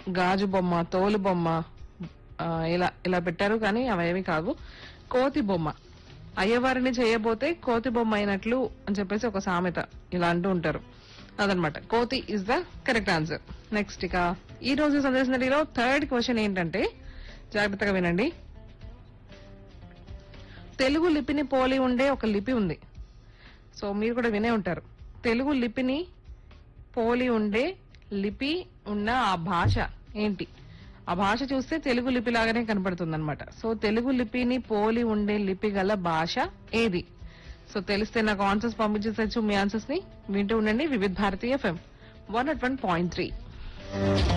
గాజు బొమ్మ తోలు బొమ్మ ఆ, ఇలా ఇలా పెట్టారు కానీ అవేమి కాదు కోతి బొమ్మ అయ్యవారిని చేయబోతే కోతి బొమ్మ అయినట్లు అని చెప్పేసి ఒక సామెత ఇలా అంటూ ఉంటారు అదనమాట కోతి is the correct answer next ఇక ఈ రోజు సందేశంలో థర్డ్ క్వశ్చన్ ఏంటంటే జాగ్రత్తగా వినండి తెలుగు లిపిని పోలి ఉండే ఒక లిపి ఉంది సో మీరు కూడా వినే ఉంటారు తెలుగు లిపిని పోలి ఉండే లిపి ఉన్న ఆ భాష ఏంటి ఆ భాష చూస్తే తెలుగు లిపి లాగానే కనపడుతుంది అనమాట సో తెలుగు లిపిని పోలి ఉండే లిపి గల భాష ఏది సో తెలిస్తే నాకు ఆన్సర్స్ పంపించేసచ్చు మీ ఆన్సర్స్ ని వింటూ ఉండండి Vividh Bharati FM one at one point three